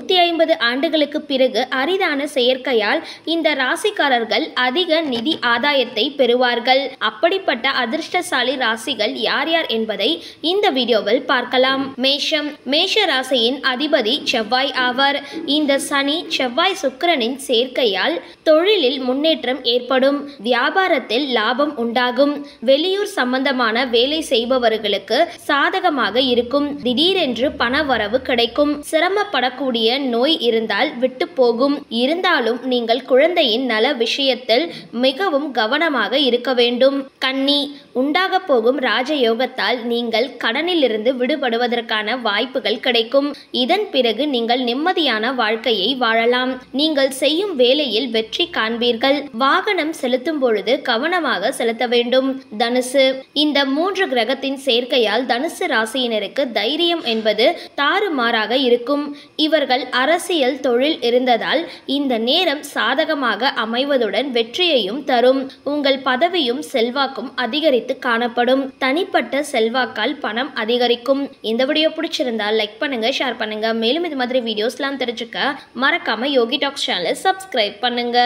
நூற்றி ஐம்பது ஆண்டுகளுக்கு பிறகு அரிதான செயற்கையால் இந்த ராசிக்காரர்கள் அதிக நிதி ஆதாயத்தை பெறுவார்கள் அப்படிப்பட்ட அதிர்ஷ்டசாலி ராசிகள் யார் யார் என்பதை இந்த வீடியோவில் பார்க்கலாம் மேஷம் மேஷ ராசியின் அதிபதி செவ்வாய் ஆவார் இந்த சனி செவ்வாய் சுக்கிரனின் சேர்க்கையால் தொழிலில் முன்னேற்றம் ஏற்படும் வியாபாரத்தில் லாபம் உண்டாகும் வெளியூர் சம்பந்தமான வேலை செய்பவர்களுக்கு சாதகமாக இருக்கும் திடீரென்று பண வரவு கிடைக்கும் சிரமப்படக்கூடிய நோய் இருந்தால் விட்டு போகும் இருந்தாலும் நீங்கள் குழந்தையின் நல விஷயத்தில் மிகவும் கவனமாக இருக்க வேண்டும் கன்னி உண்டாக போகும் ராஜயோகத்தால் நீங்கள் கடனிலிருந்து விடுபடுவதற்கான வாய்ப்புகள் கிடைக்கும் இதன் பிறகு நீங்கள் நிம்மதியான வாழ்க்கையை வாழலாம் நீங்கள் செய்யும் வேலையில் வெற்றி காண்பீர்கள் வாகனம் செலுத்தும் பொழுது கவனமாக செலுத்த வேண்டும் தனுசு இந்த மூன்று கிரகத்தின் சேர்க்கையால் தனுசு ராசியினருக்கு தைரியம் என்பது தாறுமாறாக இருக்கும் இவர்கள் அரசியல் தொழில் இருந்ததால் இந்த நேரம் சாதகமாக அமைவதுடன் வெற்றியையும் தரும் உங்கள் பதவியும் செல்வாக்கும் அதிகரித்து காணப்படும் தனிப்பட்ட செல்வாக்கால் பணம் அதிகரிக்கும் இந்த வீடியோ பிடிச்சிருந்தா லைக் பண்ணுங்க ஷேர் பண்ணுங்க மேலும் இது மாதிரி வீடியோஸ்லாம் தெரிஞ்சுக்க மறக்காம யோகி டாக்ஸ் சேனலை சப்ஸ்கிரைப் பண்ணுங்க